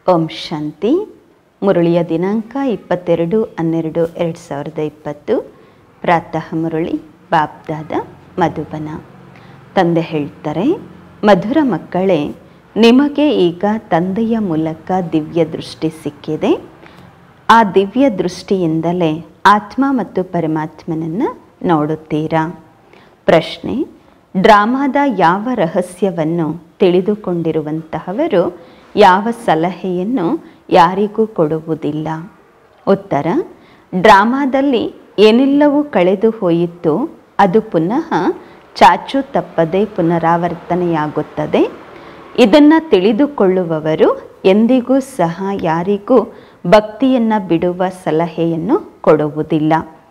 ಓಂ ಶಾಂತಿ ಮುರಳಿಯ ದಿನಾಂಕ ಇಪ್ಪತ್ತೆರಡು ಹನ್ನೆರಡು ಎರಡು ಸಾವಿರದ ಇಪ್ಪತ್ತು ಪ್ರಾತಃ ಮುರಳಿ ಬಾಬ್ದಾದ ಮಧುಬನ ತಂದೆ ಹೇಳ್ತಾರೆ ಮಧುರ ಮಕ್ಕಳೇ ನಿಮಗೆ ಈಗ ತಂದೆಯ ಮೂಲಕ ದಿವ್ಯ ದೃಷ್ಟಿ ಸಿಕ್ಕಿದೆ ಆ ದಿವ್ಯ ದೃಷ್ಟಿಯಿಂದಲೇ ಆತ್ಮ ಮತ್ತು ಪರಮಾತ್ಮನನ್ನು ನೋಡುತ್ತೀರಾ ಪ್ರಶ್ನೆ ಡ್ರಾಮಾದ ಯಾವ ರಹಸ್ಯವನ್ನು ತಿಳಿದುಕೊಂಡಿರುವಂತಹವರು ಯಾವ ಸಲಹೆಯನ್ನು ಯಾರಿಗೂ ಕೊಡುವುದಿಲ್ಲ ಉತ್ತರ ಡ್ರಾಮಾದಲ್ಲಿ ಏನೆಲ್ಲವೂ ಕಳೆದು ಹೋಯಿತು ಅದು ಪುನಃ ಚಾಚು ತಪ್ಪದೆ ಪುನರಾವರ್ತನೆಯಾಗುತ್ತದೆ ಇದನ್ನು ತಿಳಿದುಕೊಳ್ಳುವವರು ಎಂದಿಗೂ ಸಹ ಯಾರಿಗೂ ಭಕ್ತಿಯನ್ನು ಬಿಡುವ ಸಲಹೆಯನ್ನು ಕೊಡುವುದಿಲ್ಲ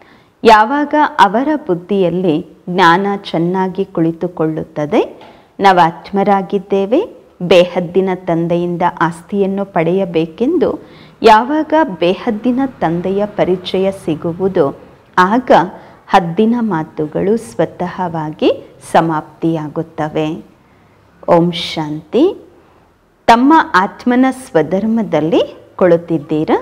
ಯಾವಾಗ ಅವರ ಬುದ್ಧಿಯಲ್ಲಿ ಜ್ಞಾನ ಚೆನ್ನಾಗಿ ಕುಳಿತುಕೊಳ್ಳುತ್ತದೆ ನಾವು ಆತ್ಮರಾಗಿದ್ದೇವೆ ಬೇಹದ್ದಿನ ತಂದೆಯಿಂದ ಆಸ್ತಿಯನ್ನು ಪಡೆಯಬೇಕೆಂದು ಯಾವಾಗ ಬೇಹದ್ದಿನ ತಂದೆಯ ಪರಿಚಯ ಸಿಗುವುದು ಆಗ ಹದ್ದಿನ ಮಾತುಗಳು ಸ್ವತಃವಾಗಿ ಸಮಾಪ್ತಿಯಾಗುತ್ತವೆ ಓಂ ಶಾಂತಿ ತಮ್ಮ ಆತ್ಮನ ಸ್ವಧರ್ಮದಲ್ಲಿ ಕೊಳುತ್ತಿದ್ದೀರಾ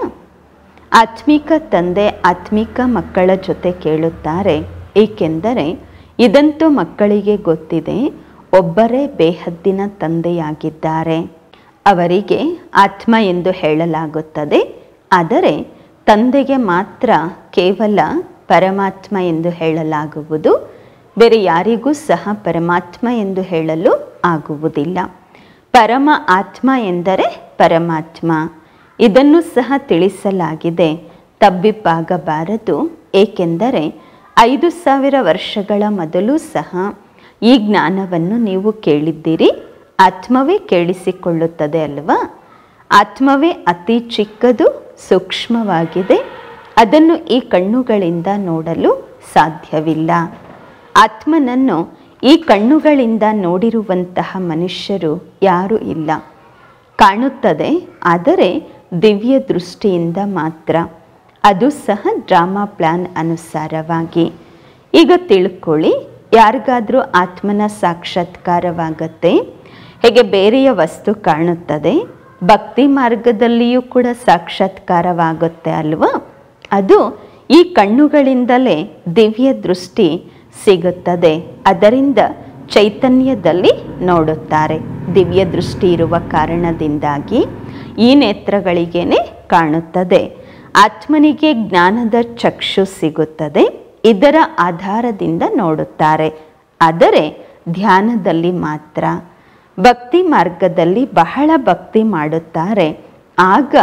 ಆತ್ಮಿಕ ತಂದೆ ಆತ್ಮಿಕ ಮಕ್ಕಳ ಜೊತೆ ಕೇಳುತ್ತಾರೆ ಏಕೆಂದರೆ ಇದಂತೂ ಮಕ್ಕಳಿಗೆ ಗೊತ್ತಿದೆ ಒಬ್ಬರೇ ಬೇಹದ್ದಿನ ತಂದೆಯಾಗಿದ್ದಾರೆ ಅವರಿಗೆ ಆತ್ಮ ಎಂದು ಹೇಳಲಾಗುತ್ತದೆ ಆದರೆ ತಂದೆಗೆ ಮಾತ್ರ ಕೇವಲ ಪರಮಾತ್ಮ ಎಂದು ಹೇಳಲಾಗುವುದು ಬೇರೆ ಯಾರಿಗೂ ಸಹ ಪರಮಾತ್ಮ ಎಂದು ಹೇಳಲು ಆಗುವುದಿಲ್ಲ ಪರಮ ಆತ್ಮ ಎಂದರೆ ಪರಮಾತ್ಮ ಇದನ್ನು ಸಹ ತಿಳಿಸಲಾಗಿದೆ ತಬ್ಬಿಬ್ಬಾಗಬಾರದು ಏಕೆಂದರೆ ಐದು ಸಾವಿರ ವರ್ಷಗಳ ಮೊದಲು ಸಹ ಈ ಜ್ಞಾನವನ್ನು ನೀವು ಕೇಳಿದ್ದೀರಿ ಆತ್ಮವೇ ಕೇಳಿಸಿಕೊಳ್ಳುತ್ತದೆ ಅಲ್ವಾ ಆತ್ಮವೇ ಅತಿ ಚಿಕ್ಕದು ಸೂಕ್ಷ್ಮವಾಗಿದೆ ಅದನ್ನು ಈ ಕಣ್ಣುಗಳಿಂದ ನೋಡಲು ಸಾಧ್ಯವಿಲ್ಲ ಆತ್ಮನನ್ನು ಈ ಕಣ್ಣುಗಳಿಂದ ನೋಡಿರುವಂತಹ ಮನುಷ್ಯರು ಯಾರೂ ಇಲ್ಲ ಕಾಣುತ್ತದೆ ಆದರೆ ದಿವ್ಯ ದೃಷ್ಟಿಯಿಂದ ಮಾತ್ರ ಅದು ಸಹ ಡ್ರಾಮಾ ಪ್ಲಾನ್ ಅನುಸಾರವಾಗಿ ಈಗ ತಿಳ್ಕೊಳ್ಳಿ ಯಾರಿಗಾದರೂ ಆತ್ಮನ ಸಾಕ್ಷಾತ್ಕಾರವಾಗತ್ತೆ ಹೇಗೆ ಬೇರೆಯ ವಸ್ತು ಕಾಣುತ್ತದೆ ಭಕ್ತಿ ಮಾರ್ಗದಲ್ಲಿಯೂ ಕೂಡ ಸಾಕ್ಷಾತ್ಕಾರವಾಗುತ್ತೆ ಅಲ್ವಾ ಅದು ಈ ಕಣ್ಣುಗಳಿಂದಲೇ ದಿವ್ಯ ದೃಷ್ಟಿ ಸಿಗುತ್ತದೆ ಅದರಿಂದ ಚೈತನ್ಯದಲ್ಲಿ ನೋಡುತ್ತಾರೆ ದಿವ್ಯ ದೃಷ್ಟಿ ಇರುವ ಕಾರಣದಿಂದಾಗಿ ಈ ನೇತ್ರಗಳಿಗೇನೆ ಕಾಣುತ್ತದೆ ಆತ್ಮನಿಗೆ ಜ್ಞಾನದ ಚಕ್ಷು ಸಿಗುತ್ತದೆ ಇದರ ಆಧಾರದಿಂದ ನೋಡುತ್ತಾರೆ ಆದರೆ ಧ್ಯಾನದಲ್ಲಿ ಮಾತ್ರ ಭಕ್ತಿ ಮಾರ್ಗದಲ್ಲಿ ಬಹಳ ಭಕ್ತಿ ಮಾಡುತ್ತಾರೆ ಆಗ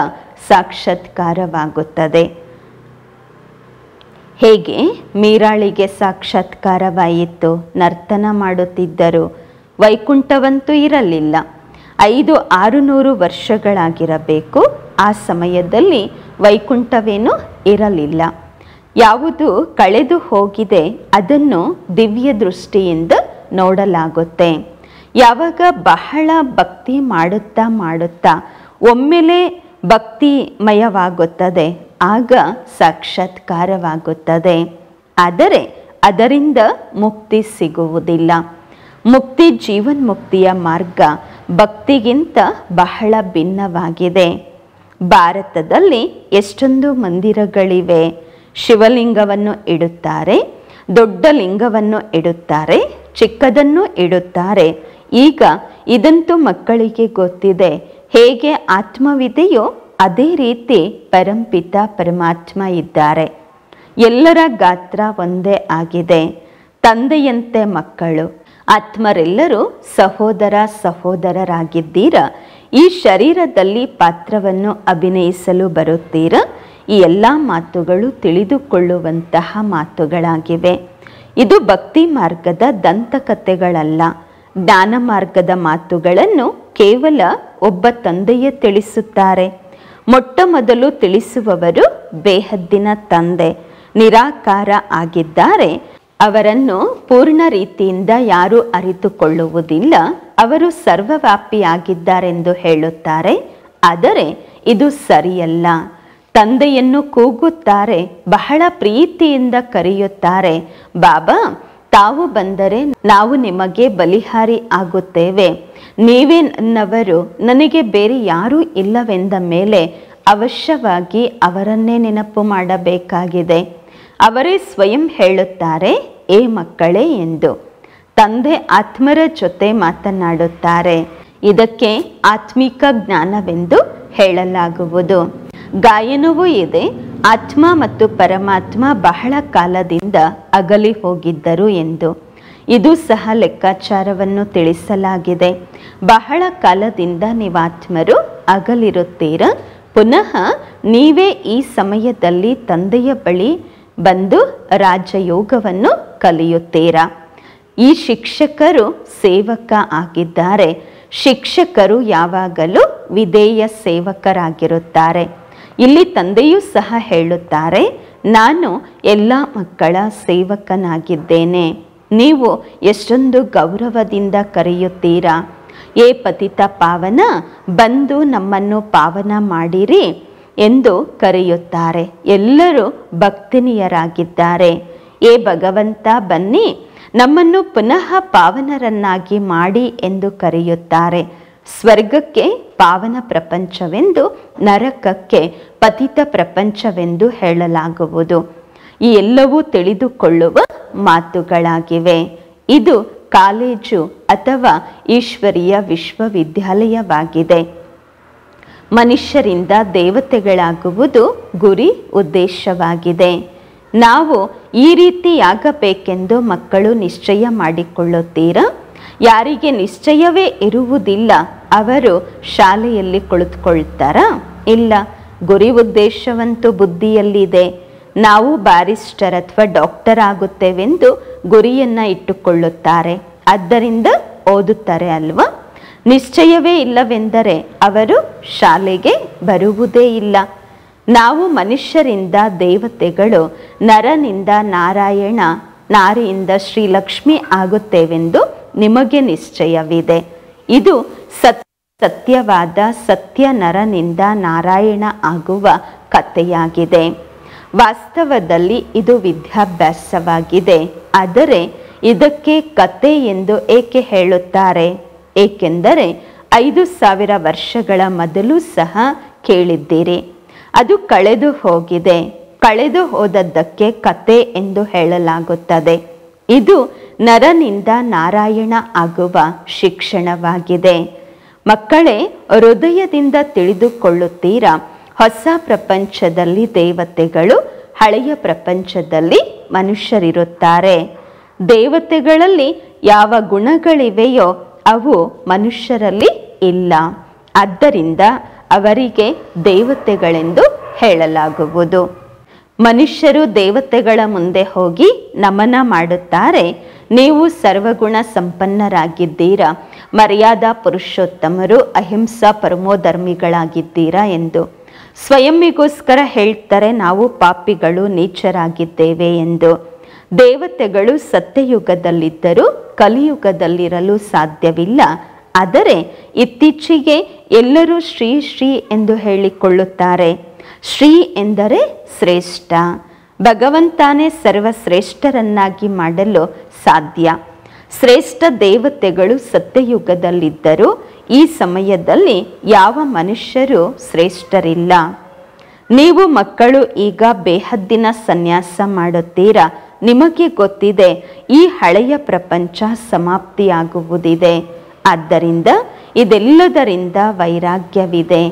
ಸಾಕ್ಷಾತ್ಕಾರವಾಗುತ್ತದೆ ಹೇಗೆ ಮೀರಾಳಿಗೆ ಸಾಕ್ಷಾತ್ಕಾರವಾಯಿತು ನರ್ತನ ಮಾಡುತ್ತಿದ್ದರು ವೈಕುಂಠವಂತೂ ಇರಲಿಲ್ಲ ಐದು ಆರು ನೂರು ವರ್ಷಗಳಾಗಿರಬೇಕು ಆ ಸಮಯದಲ್ಲಿ ವೈಕುಂಠವೇನೂ ಇರಲಿಲ್ಲ ಯಾವುದು ಕಳೆದು ಹೋಗಿದೆ ಅದನ್ನು ದಿವ್ಯ ದೃಷ್ಟಿಯಿಂದ ನೋಡಲಾಗುತ್ತೆ ಯಾವಾಗ ಬಹಳ ಭಕ್ತಿ ಮಾಡುತ್ತಾ ಮಾಡುತ್ತಾ ಒಮ್ಮೆಲೆ ಭಕ್ತಿಮಯವಾಗುತ್ತದೆ ಆಗ ಸಾಕ್ಷಾತ್ಕಾರವಾಗುತ್ತದೆ ಆದರೆ ಅದರಿಂದ ಮುಕ್ತಿ ಸಿಗುವುದಿಲ್ಲ ಮುಕ್ತಿ ಜೀವನ್ಮುಕ್ತಿಯ ಮಾರ್ಗ ಭಕ್ತಿಗಿಂತ ಬಹಳ ಭಿನ್ನವಾಗಿದೆ ಭಾರತದಲ್ಲಿ ಎಷ್ಟೊಂದು ಮಂದಿರಗಳಿವೆ ಶಿವಲಿಂಗವನ್ನು ಇಡುತ್ತಾರೆ ದೊಡ್ಡ ಲಿಂಗವನ್ನು ಇಡುತ್ತಾರೆ ಚಿಕ್ಕದನ್ನು ಇಡುತ್ತಾರೆ ಈಗ ಇದಂತೂ ಮಕ್ಕಳಿಗೆ ಗೊತ್ತಿದೆ ಹೇಗೆ ಆತ್ಮವಿದೆಯೋ ಅದೇ ರೀತಿ ಪರಂಪಿತ ಪರಮಾತ್ಮ ಇದ್ದಾರೆ ಎಲ್ಲರ ಗಾತ್ರ ಒಂದೇ ಆಗಿದೆ ತಂದೆಯಂತೆ ಮಕ್ಕಳು ಆತ್ಮರೆಲ್ಲರೂ ಸಹೋದರ ಸಹೋದರರಾಗಿದ್ದೀರಾ ಈ ಶರೀರದಲ್ಲಿ ಪಾತ್ರವನ್ನು ಅಭಿನಯಿಸಲು ಬರುತ್ತೀರಾ ಈ ಎಲ್ಲ ಮಾತುಗಳು ತಿಳಿದುಕೊಳ್ಳುವಂತಹ ಮಾತುಗಳಾಗಿವೆ ಇದು ಭಕ್ತಿ ಮಾರ್ಗದ ದಂತಕಥೆಗಳಲ್ಲ ಜ್ಞಾನ ಮಾರ್ಗದ ಮಾತುಗಳನ್ನು ಕೇವಲ ಒಬ್ಬ ತಂದೆಯೇ ತಿಳಿಸುತ್ತಾರೆ ಮೊಟ್ಟ ಮೊದಲು ತಿಳಿಸುವವರು ಬೇಹದ್ದಿನ ತಂದೆ ನಿರಾಕಾರ ಆಗಿದ್ದಾರೆ ಅವರನ್ನು ಪೂರ್ಣ ರೀತಿಯಿಂದ ಯಾರೂ ಅರಿತುಕೊಳ್ಳುವುದಿಲ್ಲ ಅವರು ಸರ್ವವ್ಯಾಪಿಯಾಗಿದ್ದಾರೆಂದು ಹೇಳುತ್ತಾರೆ ಆದರೆ ಇದು ಸರಿಯಲ್ಲ ತಂದೆಯನ್ನು ಕೂಗುತ್ತಾರೆ ಬಹಳ ಪ್ರೀತಿಯಿಂದ ಕರೆಯುತ್ತಾರೆ ಬಾಬಾ ತಾವು ಬಂದರೆ ನಾವು ನಿಮಗೆ ಬಲಿಹಾರಿ ಆಗುತ್ತೇವೆ ನೀವೇ ನನ್ನವರು ನನಗೆ ಬೇರೆ ಯಾರೂ ಇಲ್ಲವೆಂದ ಮೇಲೆ ಅವಶ್ಯವಾಗಿ ಅವರನ್ನೇ ನೆನಪು ಮಾಡಬೇಕಾಗಿದೆ ಅವರೇ ಸ್ವಯಂ ಹೇಳುತ್ತಾರೆ ಏ ಮಕ್ಕಳೇ ಎಂದು ತಂದೆ ಆತ್ಮರ ಜೊತೆ ಮಾತನಾಡುತ್ತಾರೆ ಇದಕ್ಕೆ ಆತ್ಮಿಕ ಜ್ಞಾನವೆಂದು ಹೇಳಲಾಗುವುದು ಗಾಯನವೂ ಇದೆ ಆತ್ಮ ಮತ್ತು ಪರಮಾತ್ಮ ಬಹಳ ಕಾಲದಿಂದ ಅಗಲಿ ಹೋಗಿದ್ದರು ಎಂದು ಇದು ಸಹ ಲೆಕ್ಕಾಚಾರವನ್ನು ತಿಳಿಸಲಾಗಿದೆ ಬಹಳ ಕಾಲದಿಂದ ನೀವಾತ್ಮರು ಅಗಲಿರುತ್ತೀರ ಪುನಃ ನೀವೇ ಈ ಸಮಯದಲ್ಲಿ ತಂದೆಯ ಬಳಿ ಬಂದು ರಾಜಯೋಗವನ್ನು ಕಲಿಯುತ್ತೀರಾ ಈ ಶಿಕ್ಷಕರು ಸೇವಕ ಆಗಿದ್ದಾರೆ ಶಿಕ್ಷಕರು ಯಾವಾಗಲೂ ವಿಧೇಯ ಸೇವಕರಾಗಿರುತ್ತಾರೆ ಇಲ್ಲಿ ತಂದೆಯೂ ಸಹ ಹೇಳುತ್ತಾರೆ ನಾನು ಎಲ್ಲ ಮಕ್ಕಳ ಸೇವಕನಾಗಿದ್ದೇನೆ ನೀವು ಎಷ್ಟೊಂದು ಗೌರವದಿಂದ ಕರೆಯುತ್ತೀರಾ ಏ ಪತಿತ ಪಾವನ ಬಂದು ನಮ್ಮನ್ನು ಪಾವನ ಮಾಡಿರಿ ಎಂದು ಕರೆಯುತ್ತಾರೆ ಎಲ್ಲರೂ ಭಕ್ತಿನಿಯರಾಗಿದ್ದಾರೆ ಏ ಭಗವಂತ ಬನ್ನಿ ನಮ್ಮನ್ನು ಪುನಃ ಪಾವನರನ್ನಾಗಿ ಮಾಡಿ ಎಂದು ಕರೆಯುತ್ತಾರೆ ಸ್ವರ್ಗಕ್ಕೆ ಪಾವನ ಪ್ರಪಂಚವೆಂದು ನರಕಕ್ಕೆ ಪತಿತ ಪ್ರಪಂಚವೆಂದು ಹೇಳಲಾಗುವುದು ಈ ಎಲ್ಲವೂ ತಿಳಿದುಕೊಳ್ಳುವ ಮಾತುಗಳಾಗಿವೆ ಇದು ಕಾಲೇಜು ಅಥವಾ ಈಶ್ವರೀಯ ವಿಶ್ವವಿದ್ಯಾಲಯವಾಗಿದೆ ಮನುಷ್ಯರಿಂದ ದೇವತೆಗಳಾಗುವುದು ಗುರಿ ಉದ್ದೇಶವಾಗಿದೆ ನಾವು ಈ ರೀತಿಯಾಗಬೇಕೆಂದು ಮಕ್ಕಳು ನಿಶ್ಚಯ ಮಾಡಿಕೊಳ್ಳುತ್ತೀರಾ ಯಾರಿಗೆ ನಿಶ್ಚಯವೇ ಇರುವುದಿಲ್ಲ ಅವರು ಶಾಲೆಯಲ್ಲಿ ಕುಳಿತುಕೊಳ್ತಾರಾ ಇಲ್ಲ ಗುರಿ ಉದ್ದೇಶವಂತೂ ಬುದ್ಧಿಯಲ್ಲಿದೆ ನಾವು ಬ್ಯಾರಿಸ್ಟರ್ ಅಥವಾ ಡಾಕ್ಟರ್ ಆಗುತ್ತೇವೆಂದು ಗುರಿಯನ್ನ ಇಟ್ಟುಕೊಳ್ಳುತ್ತಾರೆ ಆದ್ದರಿಂದ ಓದುತ್ತಾರೆ ಅಲ್ವಾ ನಿಶ್ಚಯವೇ ಇಲ್ಲವೆಂದರೆ ಅವರು ಶಾಲೆಗೆ ಬರುವುದೇ ಇಲ್ಲ ನಾವು ಮನುಷ್ಯರಿಂದ ದೇವತೆಗಳು ನರನಿಂದ ನಾರಾಯಣ ನಾರಿಯಿಂದ ಶ್ರೀಲಕ್ಷ್ಮಿ ಆಗುತ್ತೇವೆಂದು ನಿಮಗೆ ನಿಶ್ಚಯವಿದೆ ಇದು ಸತ್ ಸತ್ಯವಾದ ಸತ್ಯ ನರನಿಂದ ನಾರಾಯಣ ಆಗುವ ಕಥೆಯಾಗಿದೆ ವಾಸ್ತವದಲ್ಲಿ ಇದು ವಿದ್ಯಾಭ್ಯಾಸವಾಗಿದೆ ಆದರೆ ಇದಕ್ಕೆ ಕತೆ ಎಂದು ಏಕೆ ಹೇಳುತ್ತಾರೆ ಏಕೆಂದರೆ ಐದು ಸಾವಿರ ವರ್ಷಗಳ ಮೊದಲು ಸಹ ಕೇಳಿದ್ದೀರಿ ಅದು ಕಳೆದು ಹೋಗಿದೆ ಕಳೆದು ಹೋದದ್ದಕ್ಕೆ ಕತೆ ಎಂದು ಹೇಳಲಾಗುತ್ತದೆ ಇದು ನರನಿಂದ ನಾರಾಯಣ ಆಗುವ ಶಿಕ್ಷಣವಾಗಿದೆ ಮಕ್ಕಳೇ ಹೃದಯದಿಂದ ತಿಳಿದುಕೊಳ್ಳುತ್ತೀರಾ ಹೊಸ ಪ್ರಪಂಚದಲ್ಲಿ ದೇವತೆಗಳು ಹಳೆಯ ಪ್ರಪಂಚದಲ್ಲಿ ಮನುಷ್ಯರಿರುತ್ತಾರೆ ದೇವತೆಗಳಲ್ಲಿ ಯಾವ ಗುಣಗಳಿವೆಯೋ ಅವು ಮನುಷ್ಯರಲ್ಲಿ ಇಲ್ಲ ಆದ್ದರಿಂದ ಅವರಿಗೆ ದೇವತೆಗಳೆಂದು ಹೇಳಲಾಗುವುದು ಮನುಷ್ಯರು ದೇವತೆಗಳ ಮುಂದೆ ಹೋಗಿ ನಮನ ಮಾಡುತ್ತಾರೆ ನೀವು ಸರ್ವಗುಣ ಸಂಪನ್ನರಾಗಿದ್ದೀರಾ ಮರ್ಯಾದಾ ಪುರುಷೋತ್ತಮರು ಅಹಿಂಸಾ ಪರಮೋಧರ್ಮಿಗಳಾಗಿದ್ದೀರಾ ಎಂದು ಸ್ವಯಂಮಿಗೋಸ್ಕರ ಹೇಳ್ತಾರೆ ನಾವು ಪಾಪಿಗಳು ನೀಚರಾಗಿದ್ದೇವೆ ಎಂದು ದೇವತೆಗಳು ಸತ್ಯಯುಗದಲ್ಲಿದ್ದರೂ ಕಲಿಯುಗದಲ್ಲಿರಲು ಸಾಧ್ಯವಿಲ್ಲ ಆದರೆ ಇತ್ತೀಚೆಗೆ ಎಲ್ಲರೂ ಶ್ರೀ ಶ್ರೀ ಎಂದು ಹೇಳಿಕೊಳ್ಳುತ್ತಾರೆ ಶ್ರೀ ಎಂದರೆ ಶ್ರೇಷ್ಠ ಭಗವಂತಾನೇ ಸರ್ವಶ್ರೇಷ್ಠರನ್ನಾಗಿ ಮಾಡಲು ಸಾಧ್ಯ ಶ್ರೇಷ್ಠ ದೇವತೆಗಳು ಸತ್ಯಯುಗದಲ್ಲಿದ್ದರೂ ಈ ಸಮಯದಲ್ಲಿ ಯಾವ ಮನುಷ್ಯರು ಶ್ರೇಷ್ಠರಿಲ್ಲ ನೀವು ಮಕ್ಕಳು ಈಗ ಬೇಹದ್ದಿನ ಸನ್ಯಾಸ ಮಾಡುತ್ತೀರಾ ನಿಮಗೆ ಗೊತ್ತಿದೆ ಈ ಹಳೆಯ ಪ್ರಪಂಚ ಸಮಾಪ್ತಿಯಾಗುವುದಿದೆ ಆದ್ದರಿಂದ ಇದೆಲ್ಲದರಿಂದ ವೈರಾಗ್ಯವಿದೆ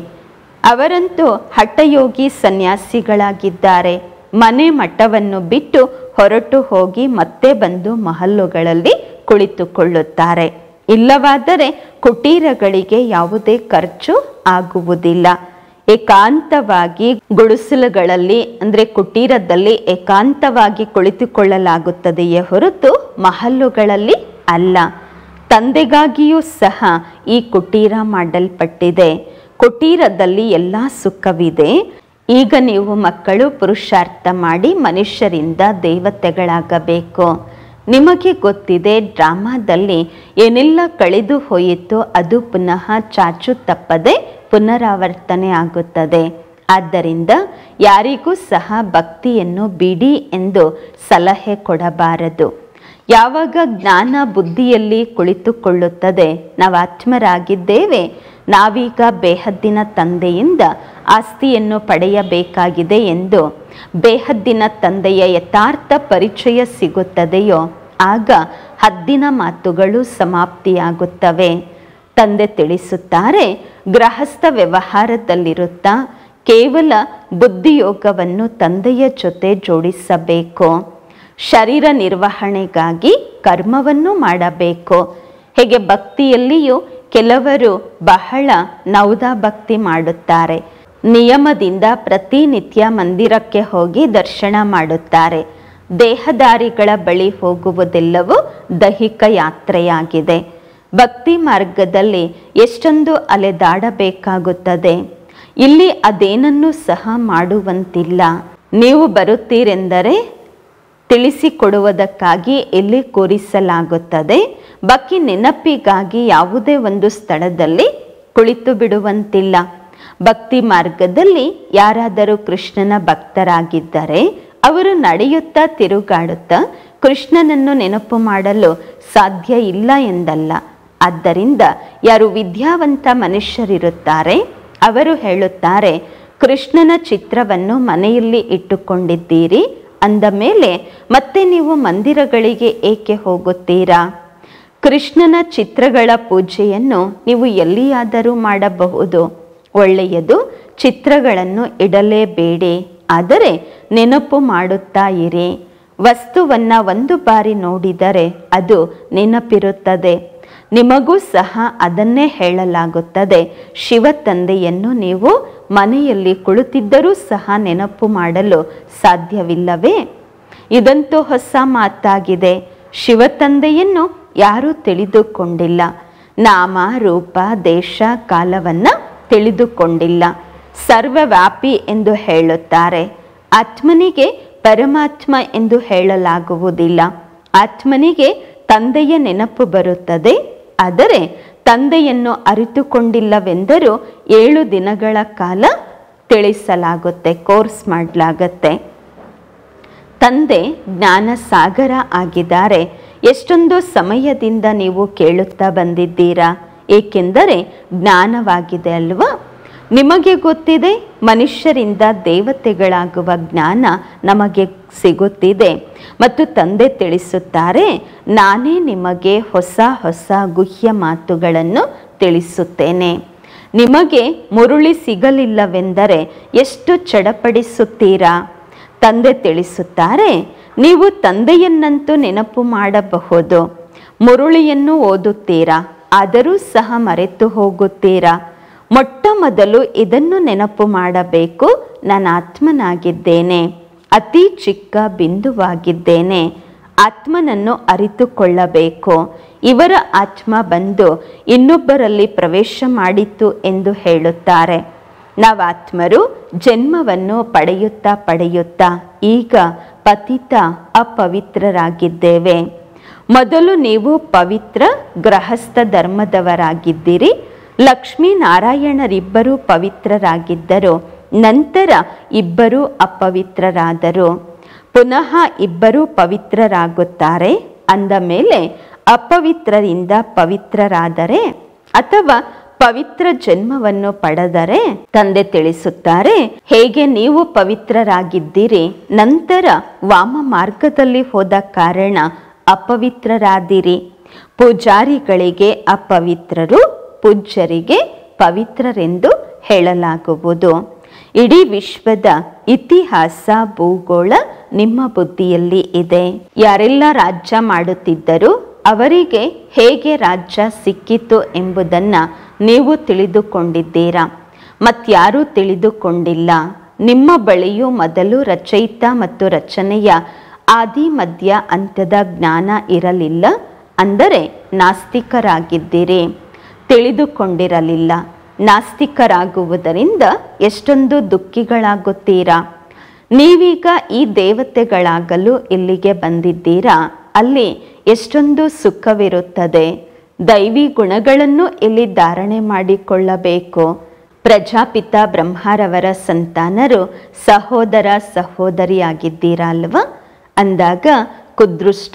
ಅವರಂತೂ ಹಠಯೋಗಿ ಸನ್ಯಾಸಿಗಳಾಗಿದ್ದಾರೆ ಮನೆ ಮಠವನ್ನು ಬಿಟ್ಟು ಹೊರಟು ಹೋಗಿ ಮತ್ತೆ ಬಂದು ಮಹಲ್ಲುಗಳಲ್ಲಿ ಕುಳಿತುಕೊಳ್ಳುತ್ತಾರೆ ಇಲ್ಲವಾದರೆ ಕುಟೀರಗಳಿಗೆ ಯಾವುದೇ ಖರ್ಚು ಆಗುವುದಿಲ್ಲ ಏಕಾಂತವಾಗಿ ಗುಡಿಸಲುಗಳಲ್ಲಿ ಅಂದರೆ ಕುಟೀರದಲ್ಲಿ ಏಕಾಂತವಾಗಿ ಕುಳಿತುಕೊಳ್ಳಲಾಗುತ್ತದೆಯೇ ಹೊರತು ಮಹಲ್ಲುಗಳಲ್ಲಿ ಅಲ್ಲ ತಂದೆಗಾಗಿಯೂ ಸಹ ಈ ಕುಟೀರ ಮಾಡಲ್ಪಟ್ಟಿದೆ ಕುಟೀರದಲ್ಲಿ ಎಲ್ಲ ಸುಖವಿದೆ ಈಗ ನೀವು ಮಕ್ಕಳು ಪುರುಷಾರ್ಥ ಮಾಡಿ ಮನುಷ್ಯರಿಂದ ದೇವತೆಗಳಾಗಬೇಕು ನಿಮಗೆ ಗೊತ್ತಿದೆ ಡ್ರಾಮಾದಲ್ಲಿ ಏನೆಲ್ಲ ಕಳೆದು ಹೋಯಿತೋ ಅದು ಪುನಃ ಚಾಚು ತಪ್ಪದೆ ಪುನರಾವರ್ತನೆ ಆಗುತ್ತದೆ ಆದ್ದರಿಂದ ಯಾರಿಗೂ ಸಹ ಭಕ್ತಿಯನ್ನು ಬಿಡಿ ಎಂದು ಸಲಹೆ ಕೊಡಬಾರದು ಯಾವಾಗ ಜ್ಞಾನ ಬುದ್ಧಿಯಲ್ಲಿ ಕುಳಿತುಕೊಳ್ಳುತ್ತದೆ ನಾವು ಆತ್ಮರಾಗಿದ್ದೇವೆ ನಾವೀಗ ಬೇಹದ್ದಿನ ತಂದೆಯಿಂದ ಆಸ್ತಿಯನ್ನು ಪಡೆಯಬೇಕಾಗಿದೆ ಎಂದು ಬೇಹದ್ದಿನ ತಂದೆಯ ಯಥಾರ್ಥ ಪರಿಚಯ ಸಿಗುತ್ತದೆಯೋ ಆಗ ಹದ್ದಿನ ಮಾತುಗಳು ಸಮಾಪ್ತಿಯಾಗುತ್ತವೆ ತಂದೆ ತಿಳಿಸುತ್ತಾರೆ ಗೃಹಸ್ಥ ವ್ಯವಹಾರದಲ್ಲಿರುತ್ತಾ ಕೇವಲ ಬುದ್ಧಿಯೋಗವನ್ನು ತಂದೆಯ ಜೊತೆ ಜೋಡಿಸಬೇಕು ಶರೀರ ನಿರ್ವಹಣೆಗಾಗಿ ಕರ್ಮವನ್ನು ಮಾಡಬೇಕು ಹೇಗೆ ಭಕ್ತಿಯಲ್ಲಿಯೂ ಕೆಲವರು ಬಹಳ ನೌದ ಭಕ್ತಿ ಮಾಡುತ್ತಾರೆ ನಿಯಮದಿಂದ ಪ್ರತಿನಿತ್ಯ ಮಂದಿರಕ್ಕೆ ಹೋಗಿ ದರ್ಶನ ಮಾಡುತ್ತಾರೆ ದೇಹದಾರಿಗಳ ಬಳಿ ಹೋಗುವುದೆಲ್ಲವೂ ದೈಹಿಕ ಯಾತ್ರೆಯಾಗಿದೆ ಭಕ್ತಿ ಮಾರ್ಗದಲ್ಲಿ ಎಷ್ಟೊಂದು ಅಲೆದಾಡಬೇಕಾಗುತ್ತದೆ ಇಲ್ಲಿ ಅದೇನನ್ನೂ ಸಹ ಮಾಡುವಂತಿಲ್ಲ ನೀವು ಬರುತ್ತೀರೆಂದರೆ ತಿಳಿಸಿಕೊಡುವುದಕ್ಕಾಗಿ ಇಲ್ಲಿ ಕೂರಿಸಲಾಗುತ್ತದೆ ಬಾಕಿ ನೆನಪಿಗಾಗಿ ಯಾವುದೇ ಒಂದು ಸ್ಥಳದಲ್ಲಿ ಕುಳಿತು ಬಿಡುವಂತಿಲ್ಲ ಭಕ್ತಿ ಮಾರ್ಗದಲ್ಲಿ ಯಾರಾದರೂ ಕೃಷ್ಣನ ಭಕ್ತರಾಗಿದ್ದರೆ ಅವರು ನಡೆಯುತ್ತಾ ತಿರುಗಾಡುತ್ತಾ ಕೃಷ್ಣನನ್ನು ನೆನಪು ಮಾಡಲು ಸಾಧ್ಯ ಇಲ್ಲ ಎಂದಲ್ಲ ಆದ್ದರಿಂದ ಯಾರು ವಿದ್ಯಾವಂತ ಮನುಷ್ಯರಿರುತ್ತಾರೆ ಅವರು ಹೇಳುತ್ತಾರೆ ಕೃಷ್ಣನ ಚಿತ್ರವನ್ನು ಮನೆಯಲ್ಲಿ ಇಟ್ಟುಕೊಂಡಿದ್ದೀರಿ ಅಂದ ಮೇಲೆ ಮತ್ತೆ ನೀವು ಮಂದಿರಗಳಿಗೆ ಏಕೆ ಹೋಗುತ್ತೀರಾ ಕೃಷ್ಣನ ಚಿತ್ರಗಳ ಪೂಜೆಯನ್ನು ನೀವು ಎಲ್ಲಿಯಾದರೂ ಮಾಡಬಹುದು ಒಳ್ಳೆಯದು ಚಿತ್ರಗಳನ್ನು ಇಡಲೇಬೇಡಿ ಆದರೆ ನೆನಪು ಮಾಡುತ್ತಾ ಇರಿ ವಸ್ತುವನ್ನ ಒಂದು ಬಾರಿ ನೋಡಿದರೆ ಅದು ನೆನಪಿರುತ್ತದೆ ನಿಮಗೂ ಸಹ ಅದನ್ನೇ ಹೇಳಲಾಗುತ್ತದೆ ಶಿವ ತಂದೆಯನ್ನು ನೀವು ಮನೆಯಲ್ಲಿ ಕುಳಿತಿದ್ದರೂ ಸಹ ನೆನಪು ಮಾಡಲು ಸಾಧ್ಯವಿಲ್ಲವೇ ಇದಂತೂ ಹೊಸ ಮಾತಾಗಿದೆ ಶಿವ ತಂದೆಯನ್ನು ಯಾರೂ ತಿಳಿದುಕೊಂಡಿಲ್ಲ ನಾಮ ರೂಪ ದೇಶ ಕಾಲವನ್ನು ತಿಳಿದುಕೊಂಡಿಲ್ಲ ಸರ್ವವ್ಯಾಪಿ ಎಂದು ಹೇಳುತ್ತಾರೆ ಆತ್ಮನಿಗೆ ಪರಮಾತ್ಮ ಎಂದು ಹೇಳಲಾಗುವುದಿಲ್ಲ ಆತ್ಮನಿಗೆ ತಂದೆಯ ನೆನಪು ಬರುತ್ತದೆ ಆದರೆ ತಂದೆಯನ್ನು ಅರಿತುಕೊಂಡಿಲ್ಲವೆಂದರೂ ಏಳು ದಿನಗಳ ಕಾಲ ತಿಳಿಸಲಾಗುತ್ತೆ ಕೋರ್ಸ್ ಮಾಡಲಾಗತ್ತೆ ತಂದೆ ಜ್ಞಾನ ಸಾಗರ ಆಗಿದ್ದಾರೆ ಎಷ್ಟೊಂದು ಸಮಯದಿಂದ ನೀವು ಕೇಳುತ್ತಾ ಬಂದಿದ್ದೀರಾ ಏಕೆಂದರೆ ಜ್ಞಾನವಾಗಿದೆ ಅಲ್ವಾ ನಿಮಗೆ ಗೊತ್ತಿದೆ ಮನುಷ್ಯರಿಂದ ದೇವತೆಗಳಾಗುವ ಜ್ಞಾನ ನಮಗೆ ಸಿಗುತ್ತಿದೆ ಮತ್ತು ತಂದೆ ತಿಳಿಸುತ್ತಾರೆ ನಾನೇ ನಿಮಗೆ ಹೊಸ ಹೊಸ ಗುಹ್ಯ ಮಾತುಗಳನ್ನು ತಿಳಿಸುತ್ತೇನೆ ನಿಮಗೆ ಮುರುಳಿ ಸಿಗಲಿಲ್ಲವೆಂದರೆ ಎಷ್ಟು ಚಡಪಡಿಸುತ್ತೀರಾ ತಂದೆ ತಿಳಿಸುತ್ತಾರೆ ನೀವು ತಂದೆಯನ್ನಂತೂ ನೆನಪು ಮಾಡಬಹುದು ಮುರುಳಿಯನ್ನು ಓದುತ್ತೀರಾ ಆದರೂ ಸಹ ಮರೆತು ಹೋಗುತ್ತೀರಾ ಮೊಟ್ಟ ಮೊದಲು ಇದನ್ನು ನೆನಪು ಮಾಡಬೇಕು ನಾನು ಆತ್ಮನಾಗಿದ್ದೇನೆ ಅತಿ ಚಿಕ್ಕ ಬಿಂದುವಾಗಿದ್ದೇನೆ ಆತ್ಮನನ್ನು ಅರಿತುಕೊಳ್ಳಬೇಕು ಇವರ ಆತ್ಮ ಬಂದು ಇನ್ನೊಬ್ಬರಲ್ಲಿ ಪ್ರವೇಶ ಮಾಡಿತು ಎಂದು ಹೇಳುತ್ತಾರೆ ನಾವು ಆತ್ಮರು ಜನ್ಮವನ್ನು ಪಡೆಯುತ್ತಾ ಪಡೆಯುತ್ತಾ ಈಗ ಪತಿತ ಅಪವಿತ್ರರಾಗಿದ್ದೇವೆ ಮೊದಲು ನೀವು ಪವಿತ್ರ ಗೃಹಸ್ಥ ಧರ್ಮದವರಾಗಿದ್ದಿರಿ ಲಕ್ಷ್ಮೀನಾರಾಯಣರಿಬ್ಬರೂ ಪವಿತ್ರರಾಗಿದ್ದರು ನಂತರ ಇಬ್ಬರೂ ಅಪವಿತ್ರರಾದರು ಪುನಃ ಇಬ್ಬರೂ ಪವಿತ್ರರಾಗುತ್ತಾರೆ ಅಂದ ಮೇಲೆ ಅಪವಿತ್ರರಿಂದ ಪವಿತ್ರರಾದರೆ ಅಥವಾ ಪವಿತ್ರ ಜನ್ಮವನ್ನು ಪಡೆದರೆ ತಂದೆ ತಿಳಿಸುತ್ತಾರೆ ಹೇಗೆ ನೀವು ಪವಿತ್ರರಾಗಿದ್ದೀರಿ ನಂತರ ವಾಮ ಮಾರ್ಗದಲ್ಲಿ ಹೋದ ಕಾರಣ ಅಪವಿತ್ರರಾದಿರಿ ಪೂಜಾರಿಗಳಿಗೆ ಅಪವಿತ್ರರು ಪೂಜ್ಯರಿಗೆ ಪವಿತ್ರರೆಂದು ಹೇಳಲಾಗುವುದು ಇಡೀ ವಿಶ್ವದ ಇತಿಹಾಸ ಭೂಗೋಳ ನಿಮ್ಮ ಬುದ್ಧಿಯಲ್ಲಿ ಇದೆ ಯಾರೆಲ್ಲ ರಾಜ್ಯ ಮಾಡುತ್ತಿದ್ದರು ಅವರಿಗೆ ಹೇಗೆ ರಾಜ್ಯ ಸಿಕ್ಕಿತು ಎಂಬುದನ್ನು ನೀವು ತಿಳಿದುಕೊಂಡಿದ್ದೀರಾ ಮತ್ಯಾರೂ ತಿಳಿದುಕೊಂಡಿಲ್ಲ ನಿಮ್ಮ ಬಳಿಯೂ ಮೊದಲು ರಚಯಿತ ಮತ್ತು ರಚನೆಯ ಆದಿ ಮಧ್ಯ ಅಂತ್ಯದ ಜ್ಞಾನ ಇರಲಿಲ್ಲ ಅಂದರೆ ನಾಸ್ತಿಕರಾಗಿದ್ದೀರಿ ತಿಳಿದುಕೊಂಡಿರಲಿಲ್ಲ ನಾಸ್ತಿಕರಾಗುವುದರಿಂದ ಎಷ್ಟೊಂದು ದುಃಖಿಗಳಾಗುತ್ತೀರಾ ನೀವೀಗ ಈ ದೇವತೆಗಳಾಗಲು ಇಲ್ಲಿಗೆ ಬಂದಿದ್ದೀರಾ ಅಲ್ಲಿ ಎಷ್ಟೊಂದು ಸುಖವಿರುತ್ತದೆ ದೈವಿ ಗುಣಗಳನ್ನು ಇಲ್ಲಿ ಧಾರಣೆ ಮಾಡಿಕೊಳ್ಳಬೇಕು ಪ್ರಜಾಪಿತ ಬ್ರಹ್ಮರವರ ಸಂತಾನರು ಸಹೋದರ ಸಹೋದರಿಯಾಗಿದ್ದೀರಾ ಅಲ್ವಾ ಅಂದಾಗ ಕುದೃಷ್ಟಿ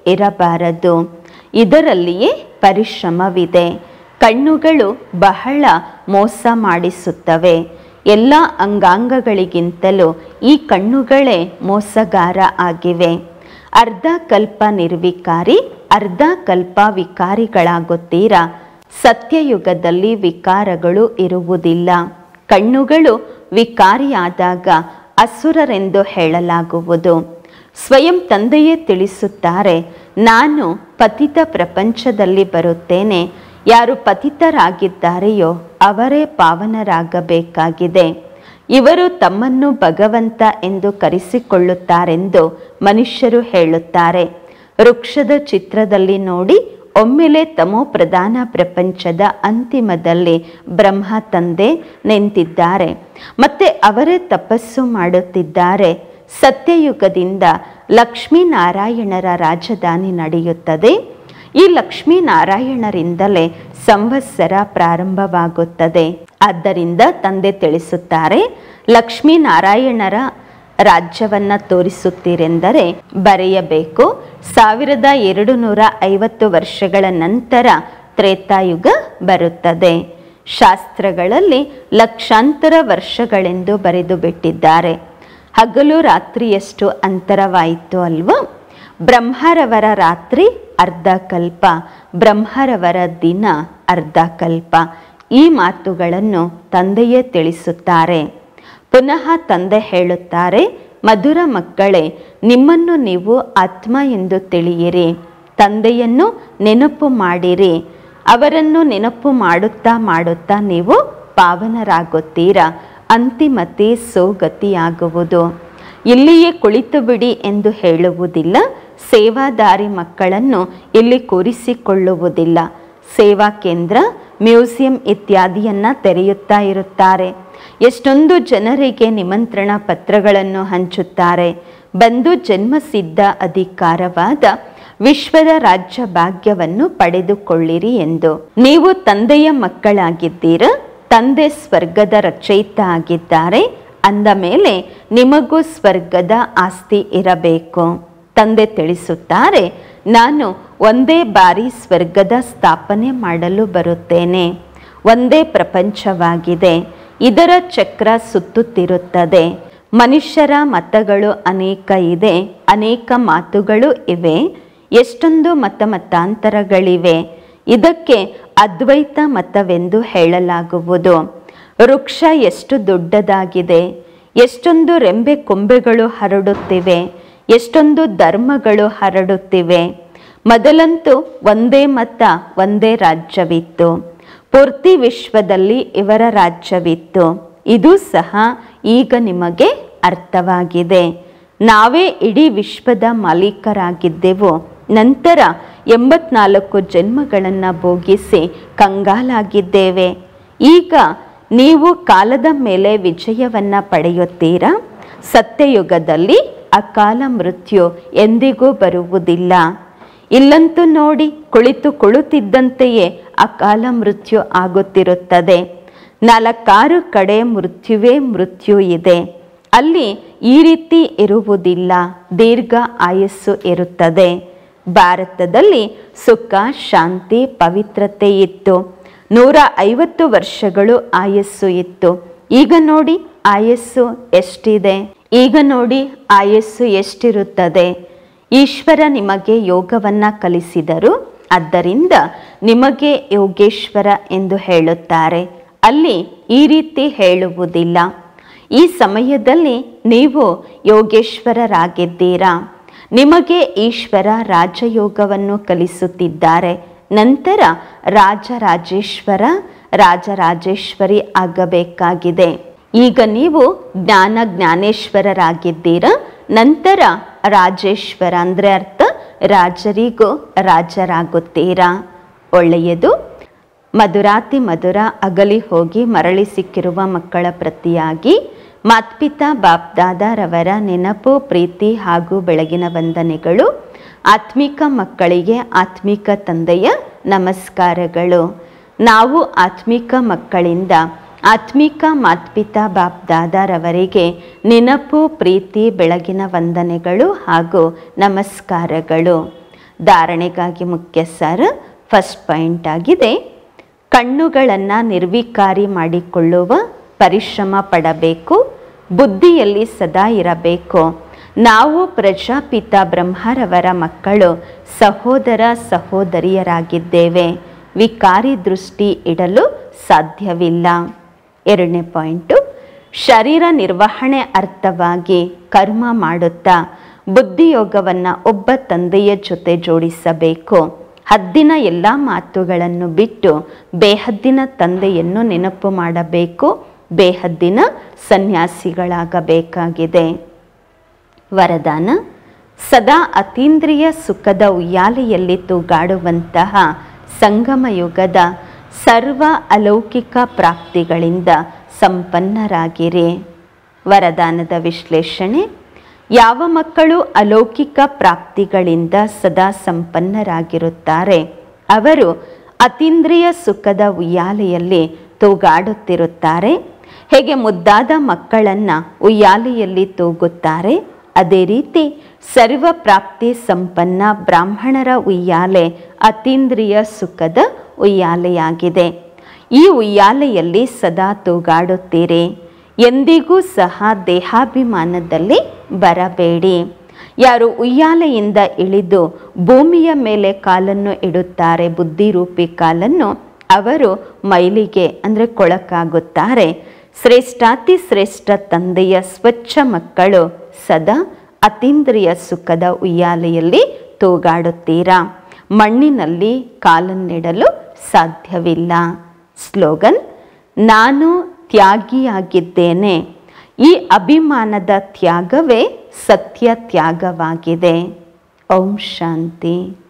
ಇರಬಾರದು ಇದರಲ್ಲಿಯೇ ಪರಿಶ್ರಮವಿದೆ ಕಣ್ಣುಗಳು ಬಹಳ ಮೋಸ ಮಾಡಿಸುತ್ತವೆ ಎಲ್ಲ ಅಂಗಾಂಗಗಳಿಗಿಂತಲೂ ಈ ಕಣ್ಣುಗಳೇ ಮೋಸಗಾರ ಆಗಿವೆ ಅರ್ಧ ಕಲ್ಪ ನಿರ್ವಿಕಾರಿ ಅರ್ಧ ಕಲ್ಪ ವಿಕಾರಿಗಳಾಗುತ್ತೀರಾ ಸತ್ಯಯುಗದಲ್ಲಿ ವಿಕಾರಗಳು ಇರುವುದಿಲ್ಲ ಕಣ್ಣುಗಳು ವಿಕಾರಿಯಾದಾಗ ಅಸುರರೆಂದು ಹೇಳಲಾಗುವುದು ಸ್ವಯಂ ತಂದೆಯೇ ತಿಳಿಸುತ್ತಾರೆ ನಾನು ಪತಿತ ಪ್ರಪಂಚದಲ್ಲಿ ಬರುತ್ತೇನೆ ಯಾರು ಪತಿತರಾಗಿದ್ದಾರೆಯೋ ಅವರೇ ಪಾವನರಾಗಬೇಕಾಗಿದೆ ಇವರು ತಮ್ಮನ್ನು ಭಗವಂತ ಎಂದು ಕರೆಸಿಕೊಳ್ಳುತ್ತಾರೆಂದು ಮನುಷ್ಯರು ಹೇಳುತ್ತಾರೆ ವೃಕ್ಷದ ಚಿತ್ರದಲ್ಲಿ ನೋಡಿ ಒಮ್ಮೆಲೆ ತಮೋ ಪ್ರಧಾನ ಪ್ರಪಂಚದ ಅಂತಿಮದಲ್ಲಿ ಬ್ರಹ್ಮ ತಂದೆ ನಿಂತಿದ್ದಾರೆ ಮತ್ತೆ ಅವರೇ ತಪಸ್ಸು ಮಾಡುತ್ತಿದ್ದಾರೆ ಸತ್ಯಯುಗದಿಂದ ಲಕ್ಷ್ಮೀನಾರಾಯಣರ ರಾಜಧಾನಿ ನಡೆಯುತ್ತದೆ ಈ ಲಕ್ಷ್ಮೀನಾರಾಯಣರಿಂದಲೇ ಸಂವತ್ಸರ ಪ್ರಾರಂಭವಾಗುತ್ತದೆ ಆದ್ದರಿಂದ ತಂದೆ ತಿಳಿಸುತ್ತಾರೆ ಲಕ್ಷ್ಮೀನಾರಾಯಣರ ರಾಜ್ಯವನ್ನ ತೋರಿಸುತ್ತೀರೆಂದರೆ ಬರೆಯಬೇಕು ಸಾವಿರದ ಎರಡು ನೂರ ಐವತ್ತು ವರ್ಷಗಳ ನಂತರ ತ್ರೇತಾಯುಗ ಬರುತ್ತದೆ ಶಾಸ್ತ್ರಗಳಲ್ಲಿ ಲಕ್ಷಾಂತರ ವರ್ಷಗಳೆಂದು ಬರೆದು ಬಿಟ್ಟಿದ್ದಾರೆ ಹಗಲು ರಾತ್ರಿಯಷ್ಟು ಅಂತರವಾಯಿತು ಅಲ್ವಾ ಬ್ರಹ್ಮರವರ ರಾತ್ರಿ ಅರ್ಧ ಕಲ್ಪ ಬ್ರಹ್ಮರವರ ದಿನ ಅರ್ಧ ಕಲ್ಪ ಈ ಮಾತುಗಳನ್ನು ತಂದೆಯೇ ತಿಳಿಸುತ್ತಾರೆ ಪುನಃ ತಂದೆ ಹೇಳುತ್ತಾರೆ ಮಧುರ ಮಕ್ಕಳೇ ನಿಮ್ಮನ್ನು ನೀವು ಆತ್ಮ ಎಂದು ತಿಳಿಯಿರಿ ತಂದೆಯನ್ನು ನೆನಪು ಮಾಡಿರಿ ಅವರನ್ನು ನೆನಪು ಮಾಡುತ್ತಾ ಮಾಡುತ್ತಾ ನೀವು ಪಾವನರಾಗುತ್ತೀರಾ ಅಂತಿಮತೆ ಸೋಗತಿಯಾಗುವುದು ಇಲ್ಲಿಯೇ ಕುಳಿತು ಬಿಡಿ ಎಂದು ಹೇಳುವುದಿಲ್ಲ ಸೇವಾದಾರಿ ಮಕ್ಕಳನ್ನು ಇಲ್ಲಿ ಕೂರಿಸಿಕೊಳ್ಳುವುದಿಲ್ಲ ಸೇವಾ ಕೇಂದ್ರ ಮ್ಯೂಸಿಯಂ ಇತ್ಯಾದಿಯನ್ನ ತೆರೆಯುತ್ತಾ ಇರುತ್ತಾರೆ ಎಷ್ಟೊಂದು ಜನರಿಗೆ ನಿಮಂತ್ರಣ ಪತ್ರಗಳನ್ನು ಹಂಚುತ್ತಾರೆ ಬಂದು ಜನ್ಮಸಿದ್ಧ ಅಧಿಕಾರವಾದ ವಿಶ್ವದ ರಾಜ್ಯ ಭಾಗ್ಯವನ್ನು ಪಡೆದುಕೊಳ್ಳಿರಿ ಎಂದು ನೀವು ತಂದೆಯ ಮಕ್ಕಳಾಗಿದ್ದೀರ ತಂದೆ ಸ್ವರ್ಗದ ರಚಯಿತ ಆಗಿದ್ದಾರೆ ಅಂದ ಮೇಲೆ ನಿಮಗೂ ಸ್ವರ್ಗದ ಆಸ್ತಿ ಇರಬೇಕು ತಂದೆ ತಿಳಿಸುತ್ತಾರೆ ನಾನು ಒಂದೇ ಬಾರಿ ಸ್ವರ್ಗದ ಸ್ಥಾಪನೆ ಮಾಡಲು ಬರುತ್ತೇನೆ ಒಂದೇ ಪ್ರಪಂಚವಾಗಿದೆ ಇದರ ಚಕ್ರ ಸುತ್ತುತ್ತಿರುತ್ತದೆ ಮನುಷ್ಯರ ಮತಗಳು ಅನೇಕ ಇದೆ ಅನೇಕ ಮಾತುಗಳು ಇವೆ ಎಷ್ಟೊಂದು ಮತ ಮತಾಂತರಗಳಿವೆ ಇದಕ್ಕೆ ಅದ್ವೈತ ಮತವೆಂದು ಹೇಳಲಾಗುವುದು ವೃಕ್ಷ ಎಷ್ಟು ದೊಡ್ಡದಾಗಿದೆ ಎಷ್ಟೊಂದು ರೆಂಬೆ ಕೊಂಬೆಗಳು ಹರಡುತ್ತಿವೆ ಎಷ್ಟೊಂದು ಧರ್ಮಗಳು ಹರಡುತ್ತಿವೆ ಮೊದಲಂತೂ ಒಂದೇ ಮತ ಒಂದೇ ರಾಜ್ಯವಿತ್ತು ಪೂರ್ತಿ ವಿಶ್ವದಲ್ಲಿ ಇವರ ರಾಜ್ಯವಿತ್ತು ಇದು ಸಹ ಈಗ ನಿಮಗೆ ಅರ್ಥವಾಗಿದೆ ನಾವೇ ಇಡೀ ವಿಶ್ವದ ಮಾಲೀಕರಾಗಿದ್ದೆವು ನಂತರ ಎಂಬತ್ನಾಲ್ಕು ಜನ್ಮಗಳನ್ನು ಭೋಗಿಸಿ ಕಂಗಾಲಾಗಿದ್ದೇವೆ ಈಗ ನೀವು ಕಾಲದ ಮೇಲೆ ವಿಜಯವನ್ನ ಪಡೆಯುತ್ತೀರಾ ಸತ್ಯಯುಗದಲ್ಲಿ ಅಕಾಲ ಮೃತ್ಯು ಎಂದಿಗೂ ಬರುವುದಿಲ್ಲ ಇಲ್ಲಂತೂ ನೋಡಿ ಕುಳಿತು ಕುಳಿತಿದ್ದಂತೆಯೇ ಅಕಾಲ ಮೃತ್ಯು ಆಗುತ್ತಿರುತ್ತದೆ ನಾಲ್ಕಾರು ಕಡೆ ಮೃತ್ಯುವೇ ಮೃತ್ಯು ಇದೆ ಅಲ್ಲಿ ಈ ರೀತಿ ಇರುವುದಿಲ್ಲ ದೀರ್ಘ ಆಯಸ್ಸು ಇರುತ್ತದೆ ಭಾರತದಲ್ಲಿ ಸುಖ ಶಾಂತಿ ಪವಿತ್ರತೆ ಇತ್ತು ನೂರ ಐವತ್ತು ವರ್ಷಗಳು ಆಯಸ್ಸು ಇತ್ತು ಈಗ ನೋಡಿ ಆಯಸ್ಸು ಎಷ್ಟಿದೆ ಈಗ ನೋಡಿ ಆಯಸ್ಸು ಎಷ್ಟಿರುತ್ತದೆ ಈಶ್ವರ ನಿಮಗೆ ಯೋಗವನ್ನ ಕಲಿಸಿದರು ಆದ್ದರಿಂದ ನಿಮಗೆ ಯೋಗೇಶ್ವರ ಎಂದು ಹೇಳುತ್ತಾರೆ ಅಲ್ಲಿ ಈ ರೀತಿ ಹೇಳುವುದಿಲ್ಲ ಈ ಸಮಯದಲ್ಲಿ ನೀವು ಯೋಗೇಶ್ವರರಾಗಿದ್ದೀರಾ ನಿಮಗೆ ಈಶ್ವರ ರಾಜಯೋಗವನ್ನು ಕಲಿಸುತ್ತಿದ್ದಾರೆ ನಂತರ ರಾಜರಾಜೇಶ್ವರ ರಾಜರಾಜೇಶ್ವರಿ ಆಗಬೇಕಾಗಿದೆ ಈಗ ನೀವು ಜ್ಞಾನ ಜ್ಞಾನೇಶ್ವರರಾಗಿದ್ದೀರಾ ನಂತರ ರಾಜೇಶ್ವರ ಅಂದರೆ ಅರ್ಥ ರಾಜರಿಗೂ ರಾಜರಾಗುತ್ತೀರಾ ಒಳ್ಳೆಯದು ಮಧುರಾತಿ ಮಧುರ ಅಗಲಿ ಹೋಗಿ ಮರಳಿ ಸಿಕ್ಕಿರುವ ಮಕ್ಕಳ ಪ್ರತಿಯಾಗಿ ಮಾತ್ಪಿತಾ ಬಾಪ್ದಾದಾರವರ ನೆನಪು ಪ್ರೀತಿ ಹಾಗೂ ಬೆಳಗಿನ ವಂದನೆಗಳು ಆತ್ಮಿಕ ಮಕ್ಕಳಿಗೆ ಆತ್ಮಿಕ ತಂದೆಯ ನಮಸ್ಕಾರಗಳು ನಾವು ಆತ್ಮಿಕ ಮಕ್ಕಳಿಂದ ಆತ್ಮಿಕ ಮಾತ್ಪಿತಾ ಬಾಪ್ದಾದಾರವರಿಗೆ ನೆನಪು ಪ್ರೀತಿ ಬೆಳಗಿನ ವಂದನೆಗಳು ಹಾಗೂ ನಮಸ್ಕಾರಗಳು ಧಾರಣೆಗಾಗಿ ಮುಖ್ಯ ಸರ್ ಫಸ್ಟ್ ಪಾಯಿಂಟ್ ಆಗಿದೆ ಕಣ್ಣುಗಳನ್ನು ನಿರ್ವಿಕಾರಿ ಮಾಡಿಕೊಳ್ಳುವ ಪರಿಶ್ರಮ ಪಡಬೇಕು ಬುದ್ಧಿಯಲ್ಲಿ ಸದಾ ಇರಬೇಕು ನಾವು ಪ್ರಜಾಪಿತ ಬ್ರಹ್ಮರವರ ಮಕ್ಕಳು ಸಹೋದರ ಸಹೋದರಿಯರಾಗಿದ್ದೇವೆ ವಿಕಾರಿ ದೃಷ್ಟಿ ಇಡಲು ಸಾಧ್ಯವಿಲ್ಲ ಎರಡನೇ ಪಾಯಿಂಟು ಶರೀರ ನಿರ್ವಹಣೆ ಅರ್ಥವಾಗಿ ಕರ್ಮ ಮಾಡುತ್ತಾ ಬುದ್ಧಿಯೋಗವನ್ನು ಒಬ್ಬ ತಂದೆಯ ಜೊತೆ ಜೋಡಿಸಬೇಕು ಹದ್ದಿನ ಎಲ್ಲ ಮಾತುಗಳನ್ನು ಬಿಟ್ಟು ಬೇಹದ್ದಿನ ತಂದೆಯನ್ನು ನೆನಪು ಮಾಡಬೇಕು ಬೇಹದ್ದಿನ ಸನ್ಯಾಸಿಗಳಾಗಬೇಕಾಗಿದೆ ವರದಾನ ಸದಾ ಅತೀಂದ್ರಿಯ ಸುಖದ ಉಯ್ಯಾಲೆಯಲ್ಲಿ ತೂಗಾಡುವಂತಹ ಸಂಗಮ ಯುಗದ ಸರ್ವ ಅಲೌಕಿಕ ಪ್ರಾಪ್ತಿಗಳಿಂದ ಸಂಪನ್ನರಾಗಿರಿ ವರದಾನದ ವಿಶ್ಲೇಷಣೆ ಯಾವ ಮಕ್ಕಳು ಅಲೌಕಿಕ ಪ್ರಾಪ್ತಿಗಳಿಂದ ಸದಾ ಸಂಪನ್ನರಾಗಿರುತ್ತಾರೆ ಅವರು ಅತೀಂದ್ರಿಯ ಸುಖದ ಉಯ್ಯಾಲೆಯಲ್ಲಿ ತೂಗಾಡುತ್ತಿರುತ್ತಾರೆ ಹೇಗೆ ಮುದ್ದಾದ ಮಕ್ಕಳನ್ನು ಉಯ್ಯಾಲೆಯಲ್ಲಿ ತೂಗುತ್ತಾರೆ ಅದೇ ರೀತಿ ಸರ್ವ ಪ್ರಾಪ್ತಿ ಸಂಪನ್ನ ಬ್ರಾಹ್ಮಣರ ಉಯ್ಯಾಲೆ ಅತೀಂದ್ರಿಯ ಸುಖದ ಉಯ್ಯಾಲೆಯಾಗಿದೆ ಈ ಉಯ್ಯಾಲೆಯಲ್ಲಿ ಸದಾ ತೂಗಾಡುತ್ತೀರಿ ಎಂದಿಗೂ ಸಹ ದೇಹಾಭಿಮಾನದಲ್ಲಿ ಬರಬೇಡಿ ಯಾರು ಉಯ್ಯಾಲೆಯಿಂದ ಇಳಿದು ಭೂಮಿಯ ಮೇಲೆ ಕಾಲನ್ನು ಇಡುತ್ತಾರೆ ಬುದ್ಧಿರೂಪಿ ಕಾಲನ್ನು ಅವರು ಮೈಲಿಗೆ ಅಂದರೆ ಕೊಳಕಾಗುತ್ತಾರೆ ಶ್ರೇಷ್ಠಾತಿ ಶ್ರೇಷ್ಠ ತಂದೆಯ ಸ್ವಚ್ಛ ಮಕ್ಕಳು ಸದಾ ಅತೀಂದ್ರಿಯ ಸುಖದ ಉಯ್ಯಾಲೆಯಲ್ಲಿ ತೂಗಾಡುತ್ತೀರಾ ಮಣ್ಣಿನಲ್ಲಿ ಕಾಲನ್ನಿಡಲು ಸಾಧ್ಯವಿಲ್ಲ ಸ್ಲೋಗನ್ ನಾನು ತ್ಯಾಗಿಯಾಗಿದ್ದೇನೆ ಈ ಅಭಿಮಾನದ ತ್ಯಾಗವೇ ಸತ್ಯ ತ್ಯಾಗವಾಗಿದೆ ಓಂ ಶಾಂತಿ